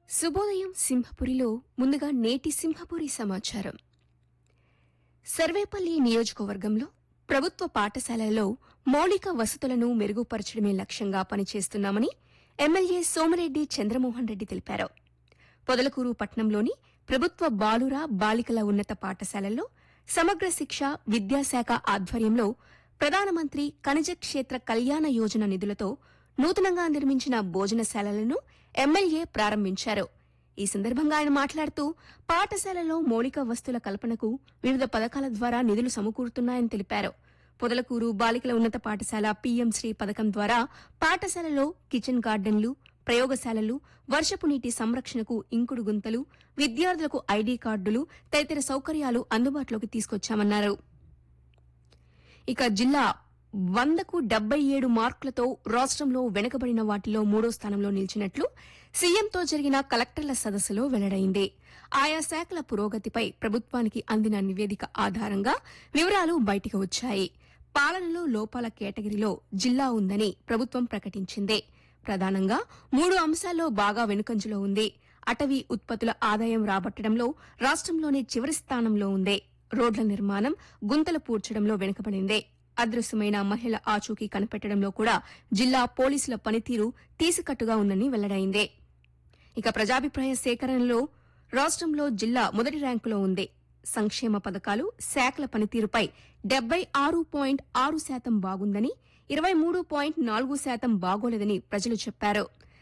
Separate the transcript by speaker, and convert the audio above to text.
Speaker 1: శుభోదయం సింహపురిలో ముందుగా నేటి సింహపురి సమాచారం సర్వేపల్లి నియోజకవర్గంలో ప్రభుత్వ పాఠశాలలలో మౌలిక వసతులను మెరుగుపరచడమే లక్ష్యంగా పనిచేస్తున్నామని ఎమ్మెల్యే సోమిరెడ్డి చంద్రమోహన్ రెడ్డి తెలిపారు పొదలకూరు పట్టణంలోని ప్రభుత్వ బాలుర బాలికల ఉన్నత పాఠశాలల్లో సమగ్ర శిక్ష విద్యాశాఖ ఆధ్వర్యంలో ప్రధానమంత్రి ఖనిజ క్షేత్ర కళ్యాణ యోజన నిధులతో నూతనంగా నిర్మించిన భోజనశాలలను ఎమ్మెల్యే ప్రారంభించారు ఈ సందర్భంగా ఆయన మాట్లాడుతూ పాఠశాలలో మౌలిక వస్తుల కల్పనకు వివిధ పథకాల ద్వారా నిధులు సమకూరుతున్నాయని తెలిపారు పొదలకూరు బాలికల ఉన్నత పాఠశాల పీఎం శ్రీ పథకం ద్వారా పాఠశాలలో కిచెన్ గార్డెన్లు ప్రయోగశాలలు వర్షపు నీటి సంరక్షణకు ఇంకుడు గుంతలు విద్యార్థులకు ఐడీ కార్డులు తదితర సౌకర్యాలు అందుబాటులోకి తీసుకొచ్చామన్నారు ఇక జిల్లా వందకు డెబ్బై ఏడు మార్కులతో రాష్ట్రంలో వెనుకబడిన వాటిలో మూడో స్థానంలో నిలిచినట్లు సీఎంతో జరిగిన కలెక్టర్ల సదస్సులో వెల్లడైంది ఆయా శాఖల పురోగతిపై ప్రభుత్వానికి అందిన నివేదిక ఆధారంగా వివరాలు బయటకు వచ్చాయి పాలనలో లోపాల కేటగిరీలో జిల్లా ఉందని ప్రభుత్వం ప్రకటించింది ప్రధానంగా మూడు అంశాల్లో బాగా వెనుకంజలో ఉంది అటవీ ఉత్పత్తుల ఆదాయం రాబట్టడంలో రాష్ట్రంలోనే చివరి స్థానంలో ఉంది రోడ్ల నిర్మాణం గుంతలు పూడ్చడంలో వెనుకబడింది అదృశ్యమైన మహిళ ఆచూకీ కనిపెట్టడంలో కూడా జిల్లా పోలీసుల పనితీరు తీసికట్టుగా ఉందని వెల్లడైంది ఇక ప్రజాభిప్రాయ సేకరణలో రాష్ట్రంలో జిల్లా మొదటి ర్యాంకులో ఉంది సంక్షేమ పథకాలు శాఖల పనితీరుపై డెబ్బై ఆరు పాయింట్ ఆరు శాతం బాగుందని ఇరవై మూడు పాయింట్ నాలుగు శాతం బాగోలేదని ప్రజలు చెప్పారు